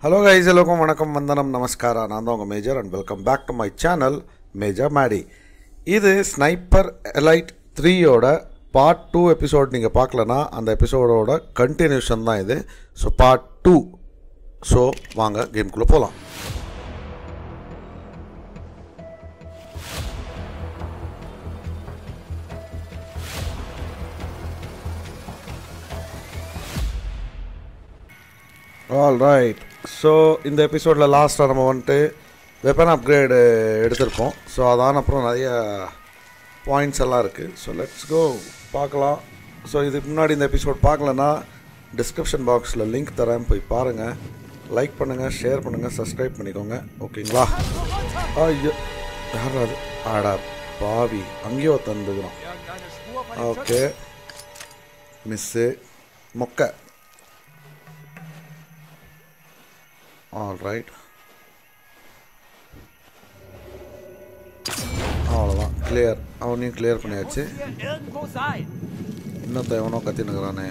Hello guys எல்லோருக்கும் வணக்கம் வந்தனம் நமஸ்காரா நான் தான் உங்கள் major and welcome back to my channel major Maddy இது ஸ்னைப்பர் எலைட் த்ரீயோட பார்ட் டூ எபிசோட் நீங்கள் பார்க்கலனா அந்த எபிசோடோட கண்டினியூஷன் தான் இது ஸோ பார்ட் டூ ஸோ வாங்க கேம்குள்ளே போகலாம் ஆல் ரைட் ஸோ இந்த எபிசோடில் லாஸ்ட்டாக நம்ம வந்துட்டு வெப்பன் அப்கிரேடு எடுத்திருப்போம் ஸோ அதான அப்புறம் நிறைய பாயிண்ட்ஸ் எல்லாம் இருக்குது ஸோ லெட்ஸ் கோ பார்க்கலாம் ஸோ இதுக்கு முன்னாடி இந்த எபிசோட் பார்க்கலன்னா டிஸ்கிரிப்ஷன் பாக்ஸில் லிங்க் தரேன் போய் பாருங்கள் லைக் பண்ணுங்கள் ஷேர் பண்ணுங்கள் சப்ஸ்கிரைப் பண்ணிக்கோங்க ஓகேங்களா ஐயோ யாரா அது ஆடா பாவி அங்கேயோ தந்துக்கிறோம் ஓகே மிஸ்ஸு மொக்கை ஆல் ரைட் அவ்வளோதான் கிளியர் அவனையும் கிளியர் பண்ணியாச்சு irgendwo sein. இன்னொருத்த எவனோ கத்தினுக்கிறானே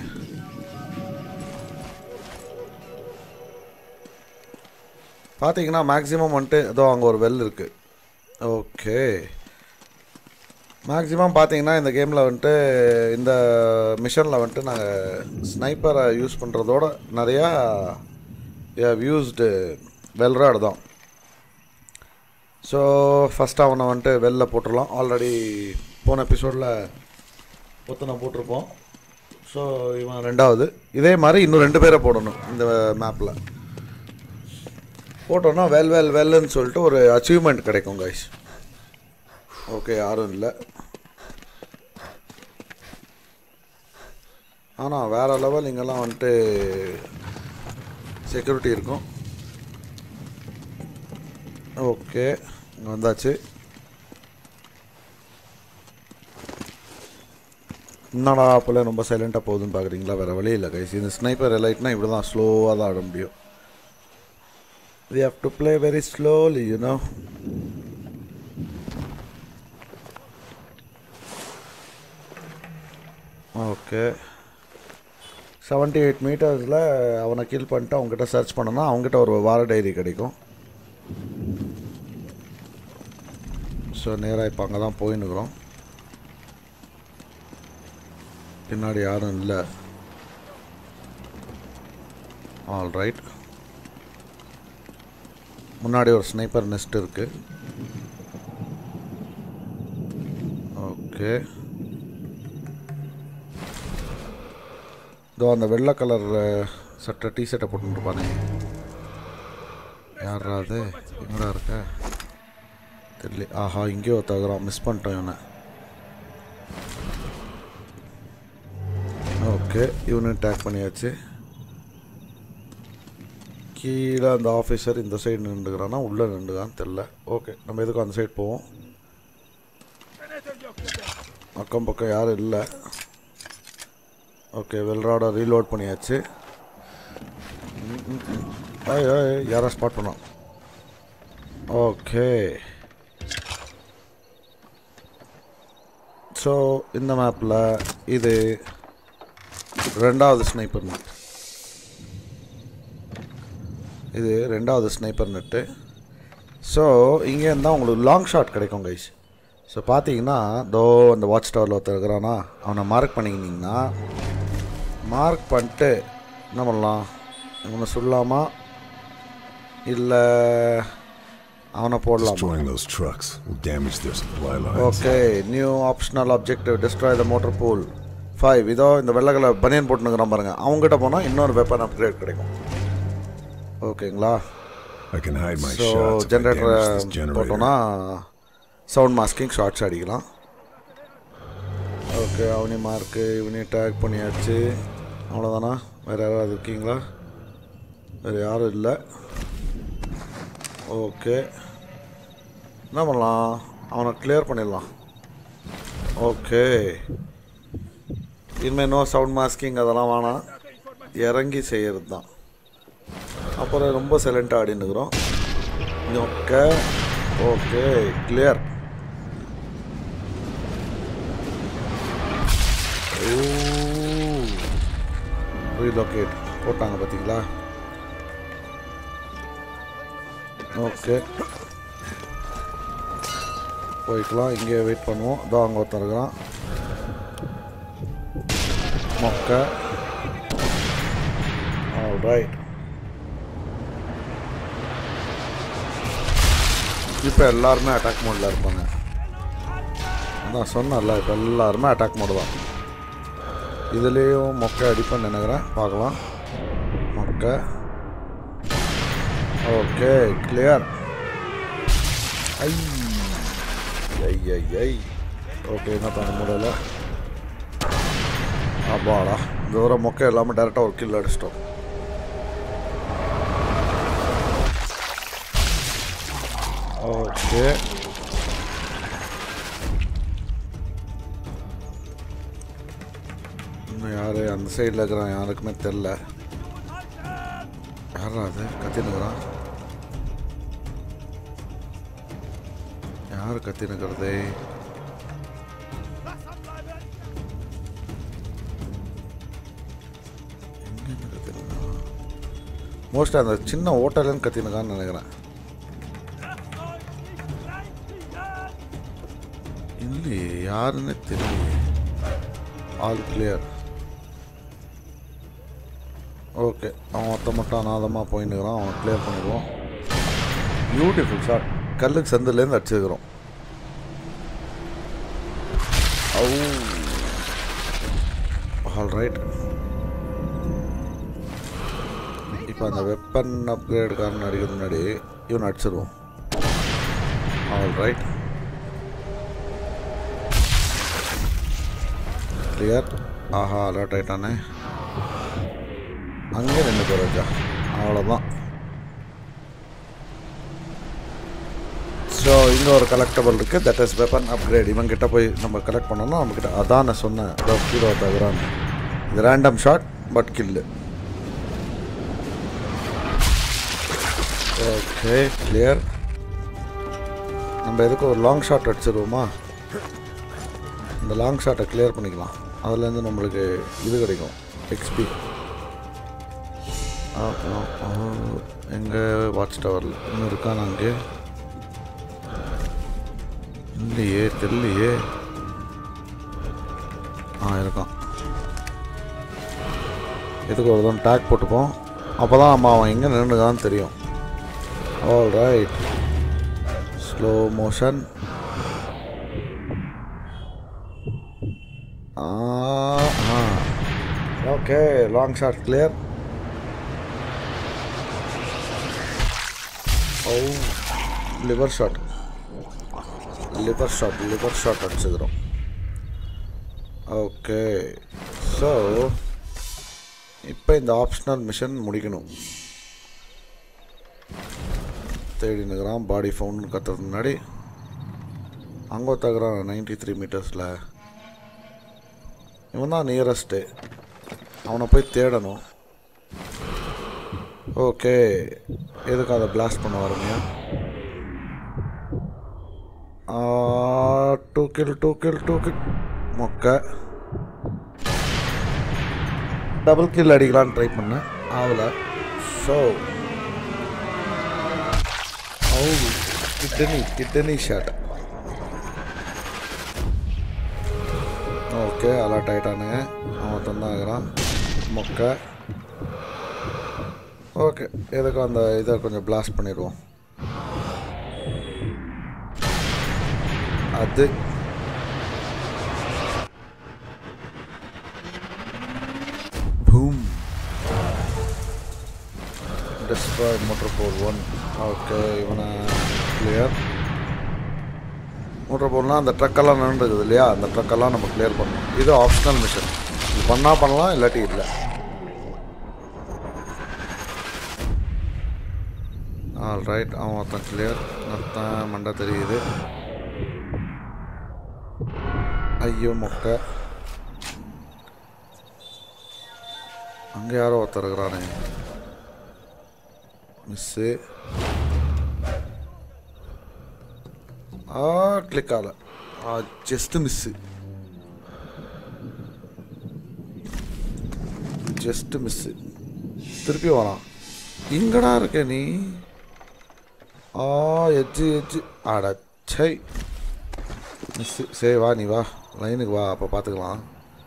பார்த்தீங்கன்னா மேக்ஸிமம் வந்துட்டு ஏதோ அங்கே ஒரு வெல் இருக்குது ஓகே மேக்ஸிமம் பார்த்தீங்கன்னா இந்த கேமில் வந்துட்டு இந்த மிஷனில் வந்துட்டு நாங்கள் ஸ்னைப்பரை யூஸ் பண்ணுறதோட நிறையா யூஸ்டு வெல்ராடு தான் ஸோ ஃபஸ்ட் அவனை வந்துட்டு வெளில போட்டுடலாம் ஆல்ரெடி போன எபிசோடில் ஒத்தனை போட்டிருப்போம் ஸோ இவன் ரெண்டாவது இதே மாதிரி இன்னும் ரெண்டு பேரை போடணும் இந்த மேப்பில் போட்டோன்னா வெல் வெல் வெல்லுன்னு சொல்லிட்டு ஒரு அச்சீவ்மெண்ட் கிடைக்கும் கைஸ் ஓகே யாரும் இல்லை ஆனால் வேறு லெவல் இங்கெல்லாம் வந்துட்டு செக்யூரிட்டி இருக்கும் ஓகே இங்கே வந்தாச்சு என்னடா அப்போல ரொம்ப சைலண்ட்டாக போகுதுன்னு பார்க்குறீங்களா வேறு வழி இல்லை கைஸ் இந்த ஸ்னைப்பர் எலைட்னா இப்படி தான் ஸ்லோவாக தான் ஆட முடியும் we have to play very slowly you know okay seventy eight மீட்டர்ஸில் அவனை கில் பண்ணிட்டு அவங்ககிட்ட சர்ச் பண்ணோன்னா அவங்ககிட்ட ஒரு வார டைரி கிடைக்கும் ஸோ நேராக இப்போ அங்கே தான் போயின்னுக்குறோம் பின்னாடி யாரும் இல்லை ஆல் ரைட் முன்னாடி ஒரு ஸ்னைப்பர் நெஸ்ட் இருக்கு ஓகே இதோ அந்த வெள்ளை கலர் சட்டை டிஷர்ட்டை போட்டுருப்பானே யாரா அது எங்கடா இருக்க தெரியல ஆஹா இங்கேயோ தகுறான் மிஸ் பண்ணிட்டோம் இவனை ஓகே இவனையும் டேக் பண்ணியாச்சு கீழே அந்த ஆஃபீஸர் இந்த சைடு நின்றுக்கிறானா உள்ளே நின்றுக்கான்னு தெரில ஓகே நம்ம எதுக்கும் அந்த சைடு போவோம் அக்கம் பக்கம் யாரும் இல்லை ஓகே வெல்ராட ரீலோட் பண்ணியாச்சு ம், ம், ம். ஏய் ஏய் யாரா ஸ்பாட் பண்ணோம் ஓகே ஸோ இந்த மேப்பில் இது ரெண்டாவது ஸ்னைப்பர் மேப் இது ரெண்டாவது ஸ்னைப்பர் நெட்டு ஸோ இங்கே இருந்தால் உங்களுக்கு லாங் ஷாட் கிடைக்கும் கைஸ் ஸோ பார்த்தீங்கன்னா தோ அந்த வாட்ச் டவரில் ஒருத்தர் இருக்கிறானா அவனை மார்க் பண்ணிக்கினீங்கன்னா மார்க் பண்ணிட்டு என்ன பண்ணலாம் இவனை சொல்லலாமா இல்லை அவனை போடலாமா Destroying those trucks will damage their supply lines. Okay new optional objective destroy the mortar pool five இதோ இந்த வெள்ளை கலர் பனியன் போட்டுனுங்கிறான் பாருங்க அவங்ககிட்ட போனால் இன்னொரு வெப்பன் அப்கிரேட் கிடைக்கும் ஓகேங்களா I can hide my so shots if I damage this ஜென்ரேட்டரை generator. போட்டோன்னா சவுண்ட் மாஸ்கிங் ஷார்ட்ஸ் அடிக்கலாம் ஓகே அவனி மார்க்கு இவனையும் டேக் பண்ணியாச்சு அவ்வளோதானா வேறு யாராவது இருக்கீங்களா வேறு யாரும் இல்லை ஓகே என்ன பண்ணலாம் அவனை கிளியர் பண்ணிடலாம் ஓகே இனிமேல் நோ சவுண்ட் மாஸ்கிங் அதெல்லாம் வேணாம் இறங்கி செய்கிறது தான் அப்புறம் ரொம்ப சைலண்ட்டாக ஆடினுக்கிறோம் ஓகே ஓகே கிளியர் ரீலோகேட் போட்டாங்க பார்த்தீங்களா ஓகே போய்க்கலாம் இங்கே வெயிட் பண்ணுவோம் இதோ அங்கே ஒருத்தன் இருக்கிறான் மொக்கை ரைட் இப்போ எல்லாருமே அட்டாக் மோடில் இருப்பாங்க அதான் சொன்னேன்ல இப்போ எல்லாருமே அட்டாக் மோடு தான் இதுலேயும் மொக்கை அடிப்பேன்னு நினைக்கிறேன் பார்க்கலாம் மொக்கை ஓகே கிளியர் ஐ ஐ ஐ ஐ ஓகே என்ன பண்ண முடியல அப்பாடா இந்த தடவை மொக்கை எல்லாமே டேரெக்டாக ஒரு கில் அடிச்சிட்டோம் ஓகே இன்னும் யார் அந்த சைடில் இருக்கிறான் யாருக்குமே தெரில யாரா அது கத்தினுக்கிறான் யார் கத்தினுக்கிறது எங்கேருந்து கத்தினுக்கிறான் மோஸ்ட்டாக அந்த சின்ன ஓட்டலன்னு கத்தினுக்கான்னு நினைக்கிறேன் இல்லையே யாருன்னு தெரியல ஆல் கிளியர் ஓகே அவன் ஒருத்த மட்டும் அநாதமாக போயின்னுக்கிறான் அவனை கிளியர் பண்ணிடுவோம் பியூட்டிஃபுல் ஷாட் கல்லுக்கு சந்திலேருந்து அடிச்சுக்கிறோம் ஆல் ரைட் இப்போ அந்த வெப்பன் அப்கிரேடுக்காரன் அடிக்கிறது முன்னாடி இவன் அடிச்சிருவோம் ஆல் ரைட் கிளியர் ஆஹா அலர்ட் ஆயிட்டானே அங்கே நின்று போகிறா அவ்வளோதான் ஸோ இங்கே ஒரு கலெக்டபிள் இருக்குது தட் இஸ் வெப்பன் அப்கிரேட் இவங்கிட்ட போய் நம்ம கலெக்ட் பண்ணோம்னா நம்மக்கிட்ட அதான் நான் சொன்னேன் அதோ கீழே தகுறான் இது random shot but kill okay clear நம்ம எதுக்கு ஒரு லாங் ஷாட் அடிச்சிருவோமா இந்த லாங் ஷாட்டை கிளியர் பண்ணிக்கலாம் அதுலேருந்து நம்மளுக்கு இது கிடைக்கும் எக்ஸ்பி எங்கே வாட்ச் டவரில் இன்னும் இருக்கான் அங்கே இல்லையே தெரியலையே ஆ இருக்கான் எதுக்கு ஒரு தான் டேக் போட்டுப்போம் அப்போ தான் நம்ம அவன் எங்கே நின்றுதான்னு தெரியும் all right slow motion okay long shot clear oh liver shot liver shot liver shot அடிச்சுக்கிறோம் ஓகே ஸோ இப்போ இந்த ஆப்ஷனல் மிஷன் முடிக்கணும் தேடி நிற்கிறான் பாடி ஃபவுண்ட் கத்துறதுக்கு முன்னாடி அங்கே தகுறான் நைன்டி த்ரீ மீட்டர்ஸில் இவன் தான் நியரஸ்ட்டு அவனை போய் தேடணும் ஓகே எதுக்கு அதை பிளாஸ்ட் பண்ண வரீங்க two kill two kill two kill மொக்க டபுள் கில் அடிக்கலான்னு ட்ரை பண்ணேன் ஆகலை so oh kidney kidney shot okay alert ஆகிட்டானுங்க அவன் தந்தாங்கிறான் மொக்கை ஓகே எதுக்கும் அந்த இதை கொஞ்சம் பிளாஸ்ட் பண்ணிடுவோம் அது boom destroy mortar four one okay இவனை கிளியர் மோட்டர் போர்னால் அந்த ட்ரக்கெல்லாம் நின்றுக்குது இல்லையா அந்த ட்ரக்கெல்லாம் நம்ம கிளியர் பண்ணணும் இது ஆப்ஷனல் மிஷன் இது பண்ணால் பண்ணலாம் இல்லாட்டி இல்லை ஆல் ரைட் அவன் ஒருத்தன் கிளியர் ஒருத்தன் மண்டை தெரியுது ஐயோ மொக்கை அங்கே யாரோ ஒருத்தர் இருக்கிறானே மிஸ்ஸு ஆ கிளிக் ஆகல ah just miss just miss திருப்பி வரான் எங்கடா இருக்க நீ ஆ எஜ்ஜு எஜ்ஜு அடச்சை மிஸ்ஸு சரி வா நீ வா லைனுக்கு வா அப்போ பார்த்துக்கலாம்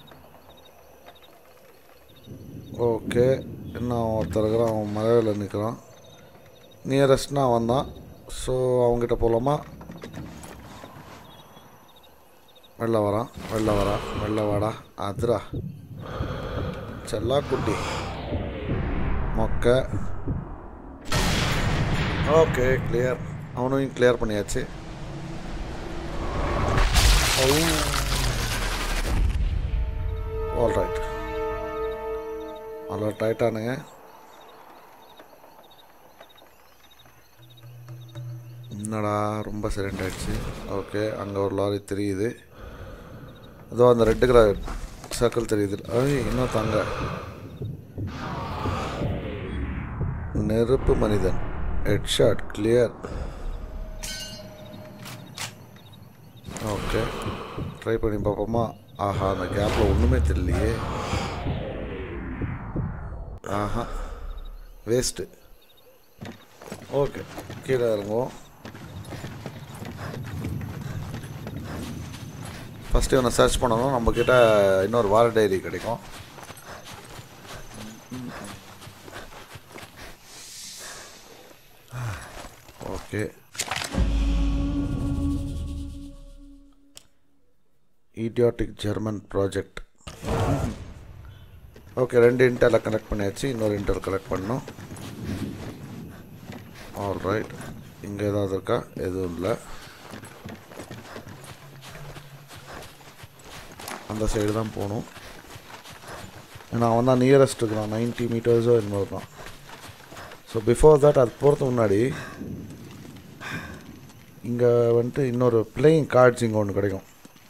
ஓகே இன்னும் ஒருத்தர் இருக்கிறான் அவன் மலையில் நிற்கிறான் நியரஸ்ட்னா அவன் தான் ஸோ அவங்ககிட்ட போகலாமா வெளில வரான் வெளில வரான் வெளில வாடா அதுரா செல்லா குட்டி மொக்க ஓகே கிளியர் அவனையும் கிளியர் பண்ணியாச்சு ஆல் ரைட் அலர்ட் ஆயிட்டானுங்க என்னடா ரொம்ப சைலண்ட் ஆயிடுச்சு ஓகே அங்கே ஒரு லாரி தெரியுது அதோ அந்த ரெட்டு கலர் சர்க்கிள் தெரியுது ஐய் இன்னும் தாங்க நெருப்பு மனிதன் head shot clear okay try பண்ணி பார்ப்போமா ஆஹா அந்த கேப்பில் ஒன்றுமே தெரியலையே ஆஹா வேஸ்ட்டு ஓகே கீழே இறங்குவோம் ஃபஸ்ட்டு இவனை சர்ச் பண்ணணும் நம்மக்கிட்ட இன்னொரு வார டைரி கிடைக்கும் okay idiotic German project okay ரெண்டு இன்டரில் கனெக்ட் பண்ணியாச்சு இன்னொரு இன்டர் கனெக்ட் பண்ணோம் ஆல் ரைட் இங்கே ஏதாவது இருக்கா எதுவும் இல்லை அந்த சைடு தான் போகணும் ஏன்னா அவன் தான் நியரஸ்ட் இருக்கிறான் நைன்ட்டி மீட்டர்ஸோ என்னமோ தான் ஸோ பிஃபோர் தட் அது போகிறதுக்கு முன்னாடி இங்கே வந்துட்டு இன்னொரு பிளேயிங் கார்ட்ஸ் இங்கே ஒன்று கிடைக்கும்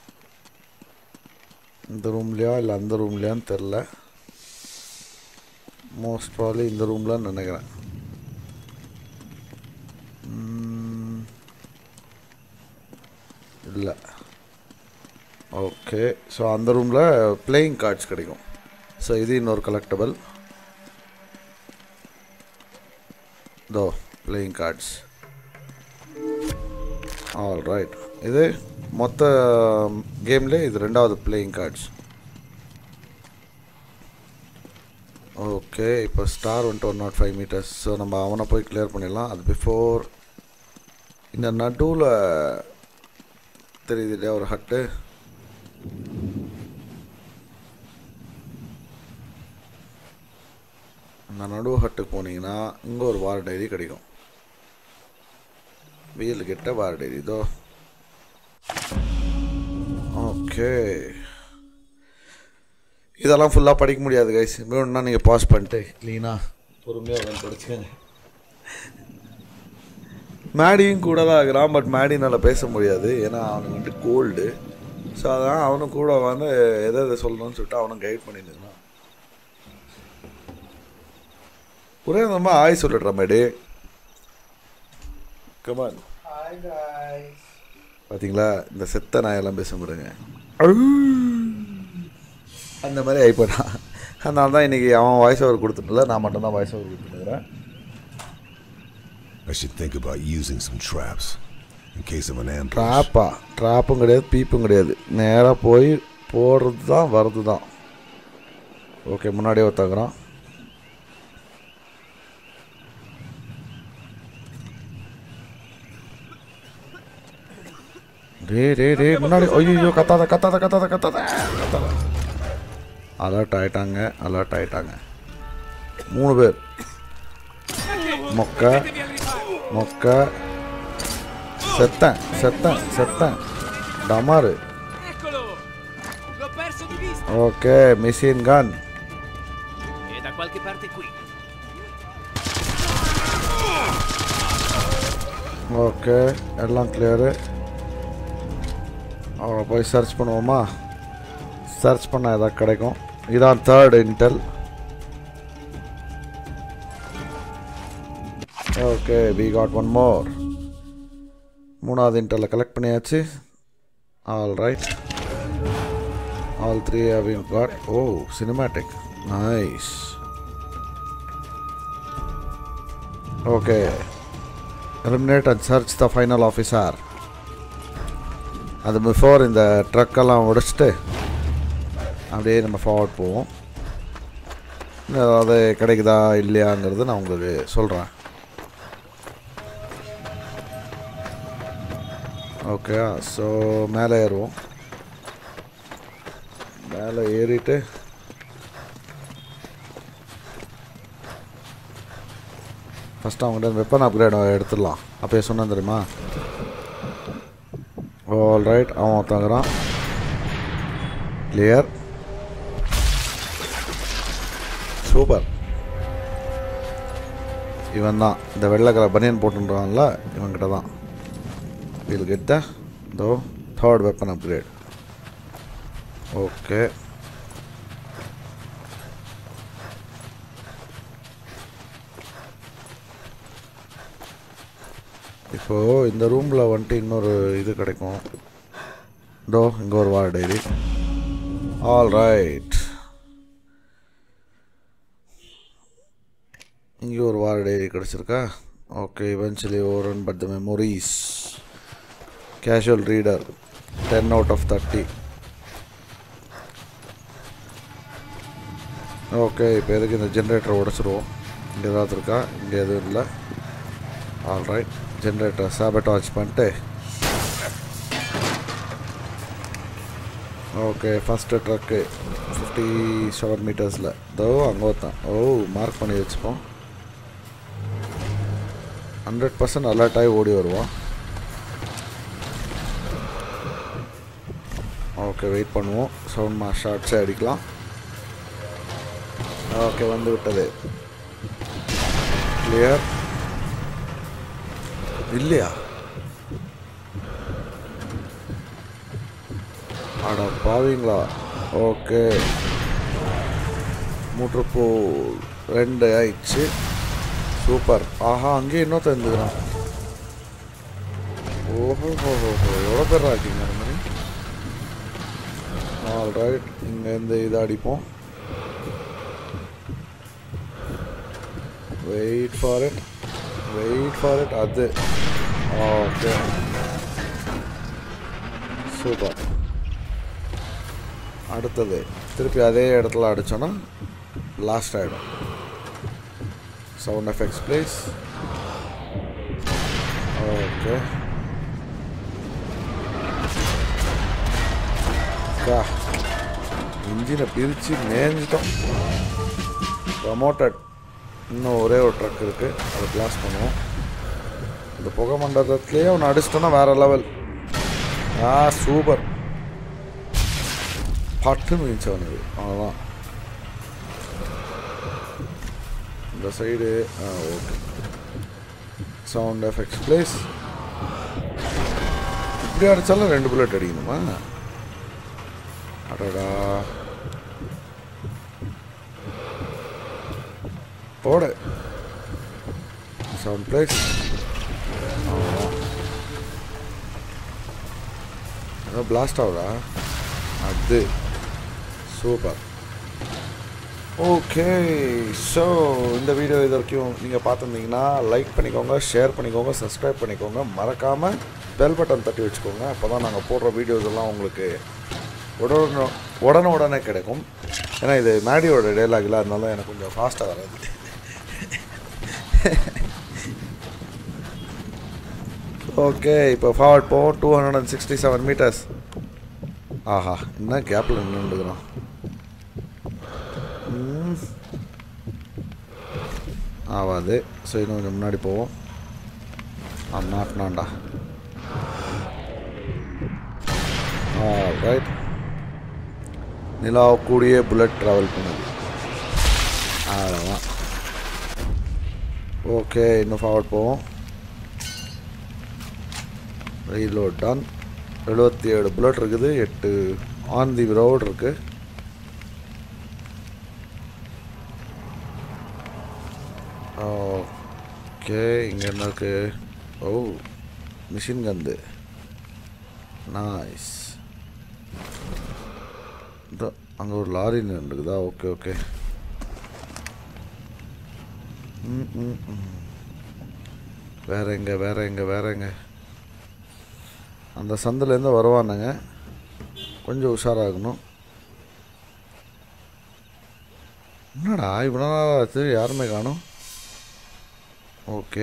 இந்த ரூம்லையா இல்லை அந்த ரூம்லையான்னு தெரில மோஸ்ட் ப்ராப்ளி இந்த ரூமில் நினைக்கிறேன் இல்லை ஓகே ஸோ அந்த ரூமில் பிளேயிங் கார்ட்ஸ் கிடைக்கும் ஸோ இது இன்னொரு கலெக்டபிள் தோ பிளேயிங் கார்ட்ஸ் ஆல் ரைட் இது மொத்த கேம்லேயே இது ரெண்டாவது பிளேயிங் கார்ட்ஸ் ஓகே இப்போ ஸ்டார் வந்துட்டு one naught five meters so நம்ம அவனை போய் கிளியர் பண்ணிடலாம் அது பிஃபோர் இந்த நடுவில் தெரியுது இல்லையா ஒரு ஹட்டு அந்த நடுவு ஹட்டுக்கு போனீங்கன்னா இங்கே ஒரு வார டைரி கிடைக்கும் வீல் கிட்ட வார டைரி இதோ ஓகே இதெல்லாம் ஃபுல்லாக படிக்க முடியாது கைஸ் வேணும்னா நீங்கள் பாஸ் பண்ணிட்டு க்ளீனாக பொறுமையாக வந்து படிச்சுக்கோங்க மேடியும் கூட தான் இருக்கிறான் பட் மேடினால் பேச முடியாது ஏன்னா அவனுக்கு வந்துட்டு கோல்டு ஸோ அதான் அவனும் கூட வந்து எதை எதை சொல்லணும்னு சொல்லிட்டு அவனும் கைட் பண்ணிட்டு இருந்தான் ஒரே நம்ம ஆய் சொல்லிடுற மேடி கமான் பார்த்தீங்களா இந்த செத்த நாயெல்லாம் பேச முடியுங்க அந்த மாதிரி ஆயிப்போட்டான் அதனால தான் இன்றைக்கி அவன் வாய்ஸ் ஓவர் கொடுத்துட்டுல நான் மட்டும்தான் வாய்ஸ் ஓவர் கொடுத்துருக்குறேன் I should think about using some traps in case of an ambush. ட்ராப்பா ட்ராப்பும் கிடையாது பீப்பும் கிடையாது நேராக போய் போடுறது தான் வர்றது தான் ஓகே முன்னாடியே ஒருத்தங்கிறான் டே டே டே முன்னாடி ஐயோ கத்தாத கத்தாத கத்தாத கத்தாத கத்தாத அலர்ட் ஆயிட்டாங்க அலர்ட் ஆயிட்டாங்க மூணு பேர் மொக்க மொக்க செத்தேன் செத்தேன் செத்தேன் டமாரு Eccolo! L'ho perso di vista! Okay machine gun È da qualche parte qui. Okay எல்லாம் கிளியரு அவரை போய் சர்ச் பண்ணுவோமா சர்ச் பண்ண ஏதாவது கிடைக்கும் இதான் third intel okay we got one more மூணாவது இன்டெல்ல கலெக்ட் பண்ணியாச்சு all right all three have got oh cinematic nice okay eliminate and search the final officer அது பிஃபோர் இந்த ட்ரக்கெல்லாம் உடைச்சிட்டு அப்படியே நம்ம ஃபார்வர்ட் போவோம் இன்னும் ஏதாவது கிடைக்குதா இல்லையாங்கிறது நான் உங்களுக்கு சொல்கிறேன் ஓகே ஸோ மேலே ஏறுவோம் மேலே ஏறிட்டு ஃபஸ்ட்டு அவங்ககிட்ட வெப்பன் அப்கிரேட் எடுத்துடலாம் அப்பயே சொன்னேன் தெரியுமா ஆல் ரைட் அவன் ஒருத்தங்கிறான் கிளியர் சூப்பர் இவன் தான் இந்த வெள்ளை கலர் பனியன் போட்டுன்றான்ல இவன்கிட்ட தான் வில் கெட் த தோ தேர்ட் வெப்பன் அப்கிரேட் ஓகே இப்போது இந்த ரூமில் வந்துட்டு இன்னொரு இது கிடைக்கும் இதோ இங்கே ஒரு வார் டைரி ஆல் ரைட் இங்கே ஒரு வார டைரி கிடச்சிருக்கா okay eventually worn but the memories casual reader ten out of thirty okay இப்போ எதுக்கு இந்த ஜென்ரேட்டரை உடச்சிருவோம் இங்கே ஏதாவது இருக்கா இங்கே எதுவும் இல்லை ஆல் ரைட் ஜென்ரேட்டர் சாபட்டாச் பண்ணிட்டு okay first truck fifty seven மீட்டர்ஸில் தோ அங்கே ஒருத்தன் ஓ மார்க் பண்ணி வச்சுப்போம் ஹண்ட்ரட் பர்சன்ட் அலர்ட் ஆகி ஓடி வருவான் ஓகே வெயிட் பண்ணுவோம் சவுண்ட் மா ஷார்ட்ஸே அடிக்கலாம் ஓகே வந்து விட்டது கிளியர் இல்லையா அட பாவீங்களா ஓகே மூட்ருப்பூ ரெண்டு ஆயிடுச்சு சூப்பர் ஆஹா அங்கேயே இன்னொருத்தன் இருந்துக்கிறான் ஓஹோ ஹோ ஹோ ஹோ எவ்வளோ பேர் இருக்கீங்க அந்த மாதிரி ஆல் ரைட் இங்கேருந்து இதை அடிப்போம் wait for it wait for it அது ஓகே சூப்பர் அடுத்தது திருப்பி அதே இடத்துல அடித்தோன்னா லாஸ்ட் ஆகிடும் சவுண்ட் எஃபெக்ட்ஸ் ப்ளீஸ் ஓகே இன்ஜினை பிரித்து மேஞ்சிட்டோம் ப்ரமோட்டட் இன்னும் ஒரே ஒரு ட்ரக் இருக்குது அதை கிளாஸ் பண்ணுவோம் இந்த புகை மண்டலத்துலேயே ஒன்று அடிச்சிட்டோன்னா வேறு லெவல் ஆ சூப்பர் பட்டுன்னு இருந்துச்சு அவனுக்கு அவ்வளோதான் இந்த side ah okay sound effects plays இப்படி அடித்தாலும் ரெண்டு புல்லட் அடிக்கணுமா அடடா போடு சவுண்ட் ப்ளேஸ் ஏதோ பிளாஸ்ட் ஆகுதா அது சூப்பர் ஓகே ஸோ இந்த வீடியோ இது வரைக்கும் நீங்கள் பார்த்துருந்தீங்கன்னா லைக் பண்ணிக்கோங்க ஷேர் பண்ணிக்கோங்க சப்ஸ்கிரைப் பண்ணிக்கோங்க மறக்காமல் பெல் பட்டன் தட்டி வச்சுக்கோங்க அப்போ தான் நாங்கள் போடுற வீடியோஸ் எல்லாம் உங்களுக்கு உடனே உடனே உடனே கிடைக்கும் ஏன்னா இது மேடியோட டைலாக் இல்லை அதனால எனக்கு கொஞ்சம் ஃபாஸ்ட்டாக வராது ஓகே இப்போ ஃபார்வர்ட் போவோம் two hundred and sixty seven meters ஆஹா என்ன கேப்பில் நின்றுக்கிறோம் ஆகாது ஸோ இன்னும் கொஞ்சம் முன்னாடி போவோம் ஆ மாட்டினாண்டா ரைட் நிலா கூடிய புல்லட் ட்ராவல் பண்ணுது அவ்வளோதான் ஓகே இன்னும் ஃபார்வர்ட் போவோம் ரீலோட் டன் எழுபத்தி ஏழு புல்லட் இருக்குது எட்டு ஆன் தி ரோடு இருக்குது ஓகே இங்கே என்ன இருக்கு ஓ மிஷின் கந்து நாய்ஸ் அங்கே ஒரு லாரி நின்றுக்குதா ஓகே ஓகே ம் ம் ம் வேற எங்க வேற எங்க வேற எங்க அந்த சந்திலேருந்து வருவானுங்க கொஞ்சம் உஷாராகணும் என்னடா இவ்வளோ நாள் ஆச்சு யாருமே காணும் ஓகே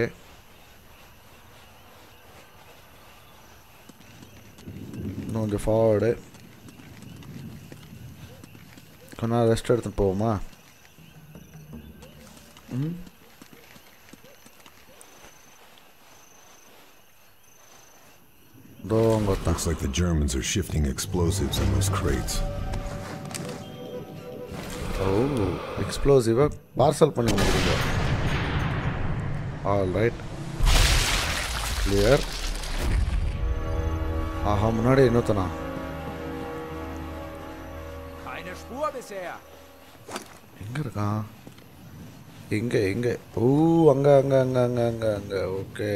இன்னும் கொஞ்சம் ஃபார்வர்டு கொஞ்ச நேரம் ரெஸ்ட் எடுத்துட்டு போவோமா ம் இதோ அங்கே ஒருத்தன் Looks like the Germans are shifting explosives in those crates. Oh எக்ஸ்ப்ளோசிவாக பார்சல் பண்ணி முடியுங்க ஆல் ரைட் கிளியர் ஆஹா முன்னாடி இன்னொருத்தனா Keine Spur bisher. எங்கே இருக்கான் எங்கே எங்கே ஓ அங்கே அங்கே அங்கே அங்கே அங்கே அங்கே ஓகே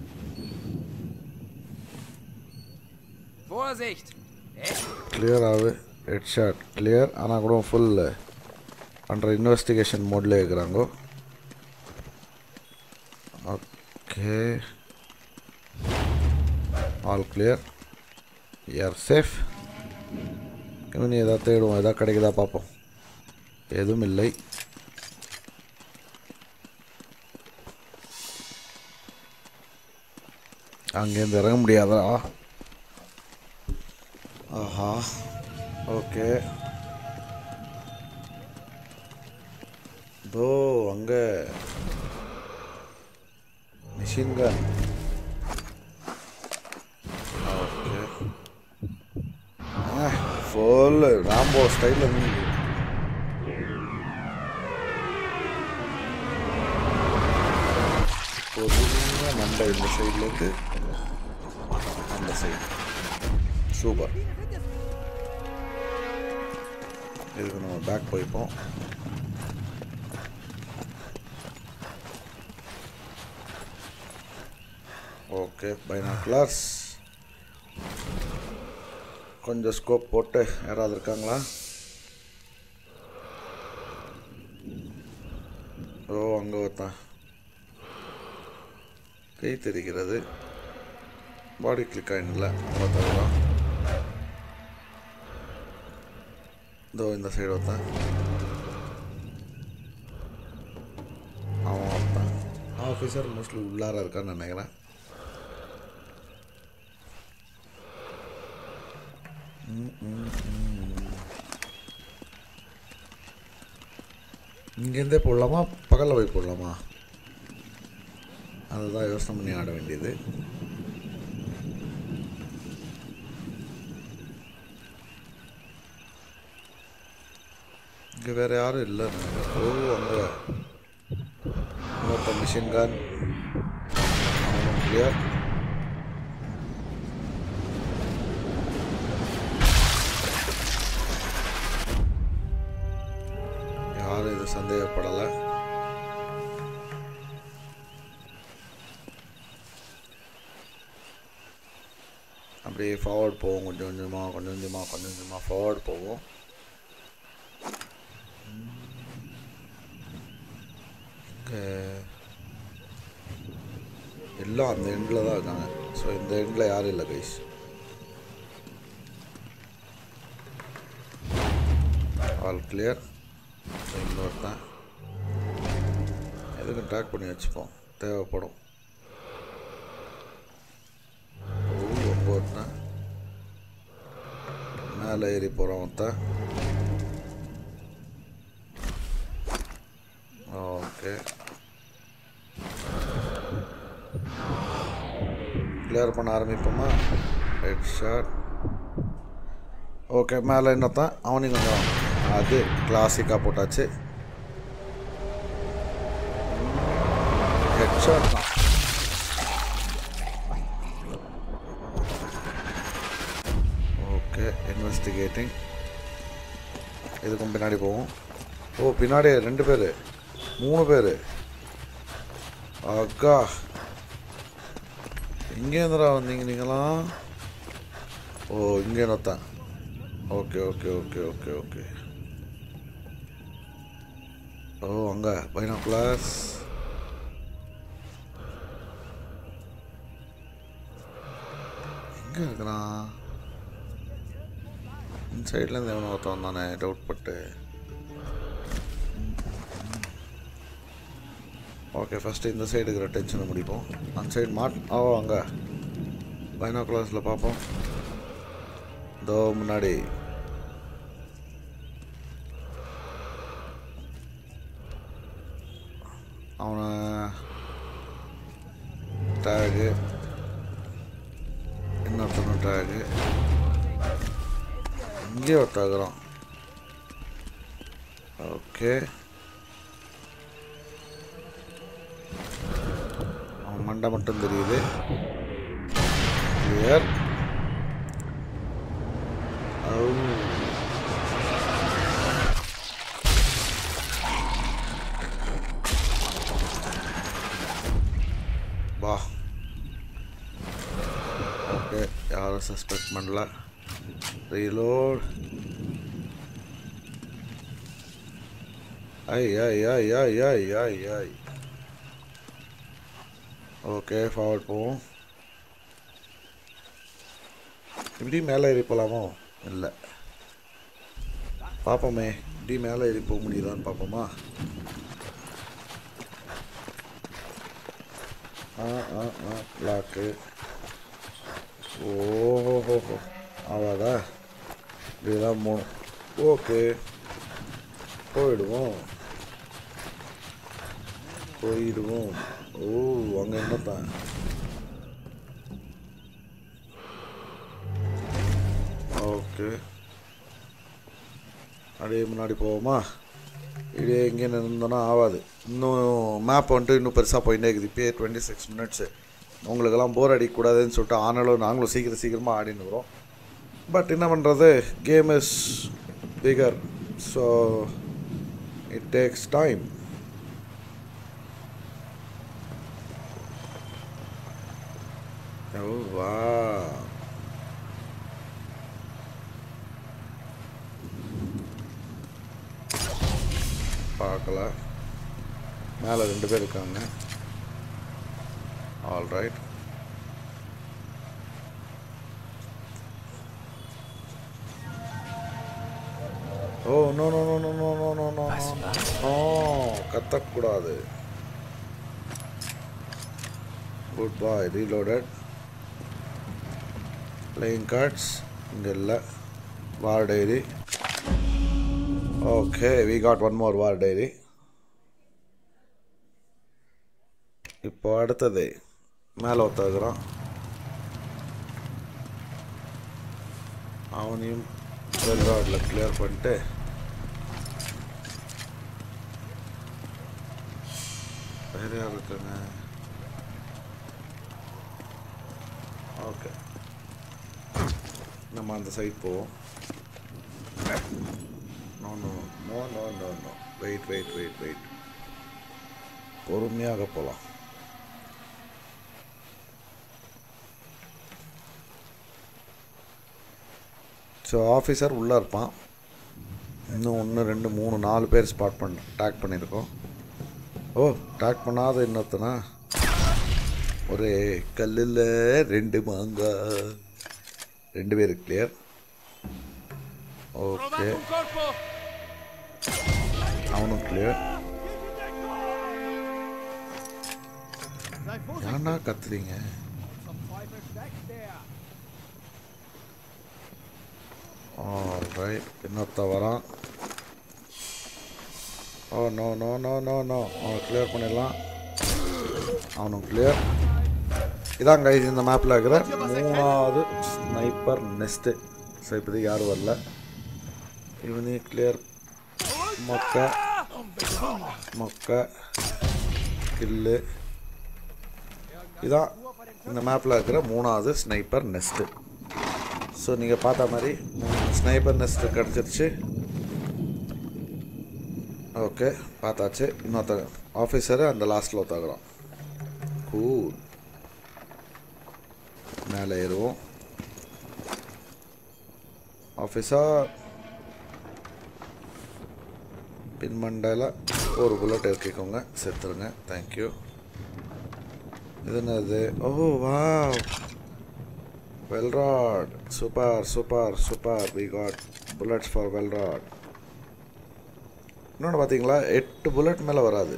Vorsicht! Echt? கிளியர் ஆகு ஹெட் ஷாட் கிளியர் ஆனால் கூட ஃபுல் பண்ணுற இன்வெஸ்டிகேஷன் மோட்லேயே இருக்கிறாங்க ஓகே ஆல் கிளியர் யார் சேஃப் இவனி எதாவது தேடுவோம் எதாவது கிடைக்குதா பார்ப்போம் எதுவும் இல்லை அங்கேருந்து இறங்க முடியாதா ஆஹா ஓகே தோ அங்கே machine gun okay full Rambo ஸ்டைலில் பொறுமையாக மண்டை இந்த சைட்லேருந்து அந்த சைடு சூப்பர் இதுக்கு நம்ம பேக் போய்ப்போம் ஓகே பைனாக்குலர்ஸ் கொஞ்சம் ஸ்கோப் போட்டு யாராவது இருக்காங்களா ஓ அங்கே ஒருத்தன் கை தெரிகிறது பாடி கிளிக் ஆகிடல பார்த்தா இதோ இந்த சைடு ஒருத்தன் அவன் ஒருத்தன் ஆஃபீஸர் மோஸ்ட்லி உள்ளார இருக்கான்னு நினைக்கிறேன் ம், ம், ம். இங்கேருந்தே போடலாமா பகலில் போய் போடலாமா அதுதான் யோசனை பண்ணி ஆட வேண்டியது இங்கே வேறு யாரும் இல்லை ஓ அங்கே இன்னொருத்த மிஷின் கன் கிளியர் யாரும் இது சந்தேகப்படலை அப்படியே ஃபார்வர்ட் போவோம் கொஞ்சம் கொஞ்சமாக கொஞ்சம் கொஞ்சமாக கொஞ்சம் கொஞ்சமாக ஃபார்வர்ட் போவோம் இங்கே எல்லாம் அந்த எண்டில் தான் இருக்காங்க ஸோ இந்த எண்டில் யாரும் இல்லை கைஸ் ஆல் கிளியர் இன்னொருத்தன் எதுக்கும் ட்ராக் பண்ணி வச்சுப்போம் தேவைப்படும் ஓ, அங்க ஒருத்தன் மேலே ஏறி போகிறான் ஒருத்தன் ஓகே கிளியர் பண்ண ஆரம்பிப்போமா ஹெட் ஷாட் ஓகே மேலே என்னத்தான் அவனையும் கொஞ்சம் அது கிளாசிக்காக போட்டாச்சு ஹெட் ஷாட் தான் ஓகே இன்வெஸ்டிகேட்டிங் இதுக்கும் பின்னாடி போவோம் ஓ பின்னாடி ரெண்டு பேர் மூணு பேர் அக்கா இங்கே இருந்துடா வந்தீங்க நீங்களாம் ஓ இங்கே நொத்தான் okay okay okay okay okay oh அங்கே பைனாக்குலர்ஸ் எங்கே இருக்கிறான் இந்த சைட்லேருந்து எவனோ ஒருத்தன் வந்தானே டவுட் பட்டு ஓகே ஃபஸ்ட்டு இந்த சைடு இருக்கிற டென்ஷனை முடிப்போம் அந்த சைடு மாட் ஓ அங்கே பைனாகுலர்ஸில் பார்ப்போம் இதோ முன்னாடி அவனை டேகு இன்னொருத்தன டேகு இங்கே ஒருத்தாகிறான் ஓகே அவன் மண்டை மட்டும் தெரியுது கிளியர் வா ஓகே யாரும் சஸ்பெக்ட் பண்ணல ரீலோட் ஐ ஐ ஐ ஐ ஐ ஐ ஐ ஓகே ஃபார்வர்ட் போவோம் இப்படி மேலே ஏறி போகலாமோ இல்லை பார்ப்போமே இப்படி மேலே ஏறி போக முடியுதான்னு பார்ப்போமா ஆ ஆ ஆ லாக்கு ஓஹோ அவ்வளோதா இப்படிதான் போகணும் ஓகே போயிடுவோம் போயிடுவோம் ஓ அங்கே என்னத்தான் ஓகே அப்படியே முன்னாடி போவோமா இப்படியே எங்கே நின்றோன்னா ஆகாது இன்னும் மேப் வந்துட்டு இன்னும் பெருசாக போயிட்டே இருக்குது இப்போயே டுவெண்ட்டி சிக்ஸ் மினிட்ஸு உங்களுக்கெல்லாம் போர் அடிக்கக்கூடாதுன்னு சொல்லிட்டு ஆனாலும் நாங்களும் சீக்கிரம் சீக்கிரமாக ஆடின்னு வரோம் பட் என்ன பண்ணுறது game is bigger so it takes time oh வா பார்க்கல மேலே ரெண்டு பேர் இருக்காங்க all right oh no no no no no no no no no கத்தக்கூடாது good boy reloaded playing cards இங்கே இல்லை war diary okay we got one more war diary இப்போ அடுத்தது மேலே ஒருத்தருக்குறான் அவனையும் ராடில் கிளியர் பண்ணிட்டு வேற யார் இருக்காங்க ஓகே நம்ம அந்த சைட் போவோம் no no no no no no wait wait wait wait பொறுமையாக போகலாம் ஸோ ஆஃபீஸர் உள்ளே இருப்பான் இன்னும் ஒன்று ரெண்டு மூணு நாலு பேர் ஸ்பாட் பண்ண டேக் பண்ணியிருக்கோம் ஓ டேக் பண்ணாத இன்னொருத்தனா ஒரே கல்லில் ரெண்டு மாங்காய் ரெண்டு பேர் clear okay Trovato un colpo! அவனும் கிளியர் Sei vorsichtig! ஏன்டா கத்துறீங்க Zum Teufel steckt der! Right இன்னொருத்த வரான் oh no no no no no அவனை கிளியர் பண்ணிடலாம் அவனும் கிளியர் இதான் கைஸ் இந்த மேப்பில் இருக்கிற மூணாவது ஸ்னைப்பர் நெஸ்ட்டு ஸோ இப்போதைக்கு யாரும் வரல இவனையும் கிளியர் மொக்க மொக்க கில்லு இதான் இந்த மேப்பில் இருக்கிற மூணாவது ஸ்னைப்பர் நெஸ்ட்டு ஸோ நீங்கள் பார்த்த மாதிரி ஸ்னைப்பர் நெஸ்ட்டு கிடச்சிருச்சு ஓகே பார்த்தாச்சு இன்னொருத்த ஆஃபீஸரு அந்த லாஸ்ட்டில் ஒருத்தகுறோம் கூல் மேலே ஏறுவோம் ஆஃபீஸர் பின்மண்டையில் ஒரு புல்லட் இறக்கிக்கோங்க செத்துருங்க தேங்க்யூ இது என்னது ஓ வா Welrod super super super we got bullets for Welrod இன்னொன்று பார்த்தீங்களா எட்டு புல்லட் மேலே வராது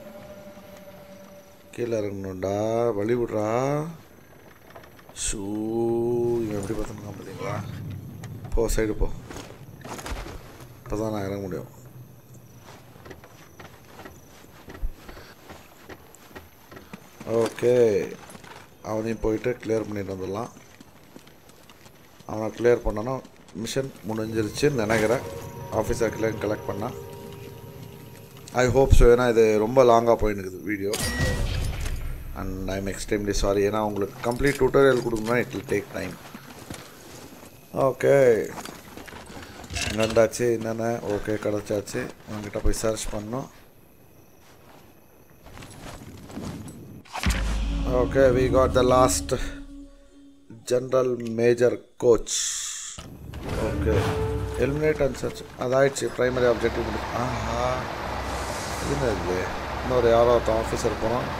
கீழே இறங்கணும்டா வழி விட்றா ஷூ இவன் எப்படி பார்த்துருக்கான் பார்த்தீங்களா போ சைடு போ இப்போ தான் நான் இறங்க முடியும் ஓகே அவனையும் போயிட்டு கிளியர் பண்ணிட்டு வந்துடலாம் அவனை கிளியர் பண்ணனா மிஷன் முடிஞ்சிருச்சுன்னு நினைக்கிறேன் ஆஃபீஸர் கிளியர் கலெக்ட் பண்ணால் ஐ ஹோப் ஸோ ஏன்னா இது ரொம்ப லாங்காக போயினுக்குது video and I am extremely sorry ஏன்னா உங்களுக்கு கம்ப்ளீட் டியூட்டோரியல் கொடுக்கணும்னா it will take time okay என்னண்டாச்சு என்னென்ன ஓகே கிடச்சாச்சு உங்ககிட்ட போய் சர்ச் பண்ணோம் okay we got the last general major Koch okay eliminate and search அதாயிடுச்சு ப்ரைமரி ஆப்ஜெக்டிவ் முடி ஆஹா என்ன இது இன்னொரு யாரோ ஒருத்தன் ஆஃபீஸர் போனான்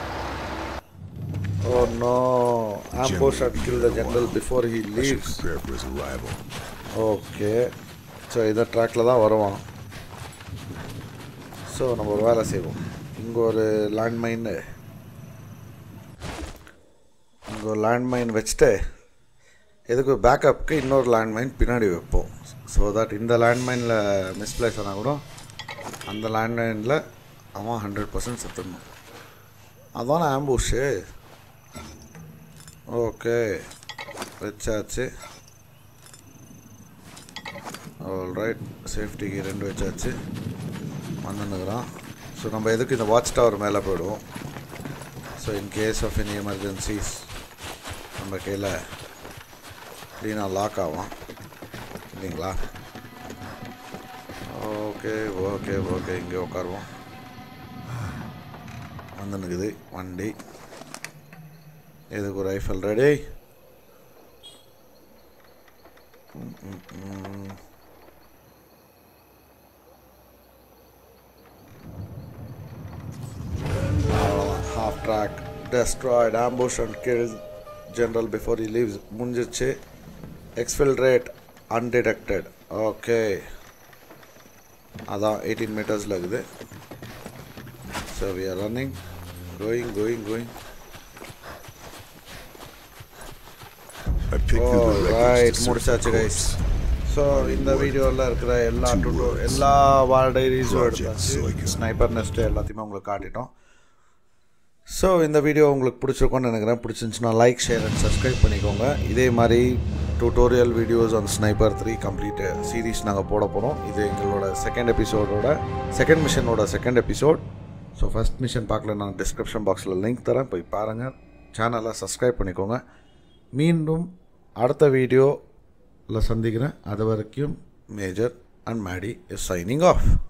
oh no ambush at kill the general before he I should leaves prepare for his arrival. Okay so இந்த ட்ராக்கில் தான் வருவான் ஸோ நம்ம ஒரு வேலை செய்வோம் இங்கே ஒரு லேண்ட்மைன் இங்கே ஒரு லேண்ட்மைன் வச்சுட்டு எதுக்கு பேக்கப்புக்கு இன்னொரு லேண்ட்மைன் பின்னாடி வைப்போம் ஸோ தட் இந்த லேண்ட்மைனில் மிஸ்பிளேஸ் ஆனால் கூட அந்த லேண்ட்மைனில் அவன் ஹண்ட்ரட் பர்சன்ட் செத்துடணும் அதான ஆம்புஷு ஓகே வச்சாச்சு ரைட் சேஃப்டிக்கு ரெண்டு வச்சாச்சு வந்துன்னுக்குறான் ஸோ நம்ம எதுக்கு இந்த வாட்ச் டவர் மேலே போயிடுவோம் so in case of any emergencies நம்ம கையில் க்ளீனாக லாக் ஆகும் இல்லைங்களா ஓகே ஓகே ஓகே இங்கே உட்காருவோம் வந்துன்னுக்குது வண்டி எதுக்கு ஒரு rifle ready half track destroyed ambush and killed general before he leaves முடிஞ்சிருச்சு exfiltrate undetected ஓகே அதான் எயிட்டீன் மீட்டர்ஸில் இருக்குது so we are running going going going I picked through oh the records right to search முடிச்சாச்சு for guys corpse. So இந்த வீடியோவில் இருக்கிற எல்லா Two டுட்டோ words. எல்லா வால் டைரிஸும் Project எடுத்தாச்சு Silicon. ஸ்னைப்பர் நெஸ்ட்டு எல்லாத்தையுமே உங்களுக்கு காட்டிட்டோம் ஸோ இந்த வீடியோ உங்களுக்கு பிடிச்சிருக்கோன்னு நினைக்கிறேன் பிடிச்சிருந்துச்சுன்னா லைக் ஷேர் அண்ட் சப்ஸ்கிரைப் பண்ணிக்கோங்க இதே மாதிரி tutorial videos on Sniper three complete series நாங்கள் போட போகிறோம் இது எங்களோட செகண்ட் எபிசோடோட செகண்ட் மிஷனோட second episode so first mission பார்க்கல நான் டிஸ்கிரிப்ஷன் பாக்ஸில் லிங்க் தரேன் போய் பாருங்கள் சேனலை சப்ஸ்கிரைப் பண்ணிக்கோங்க மீண்டும் அடுத்த வீடியோவில் சந்திக்கிறேன் அது வரைக்கும் major and Maddy is signing of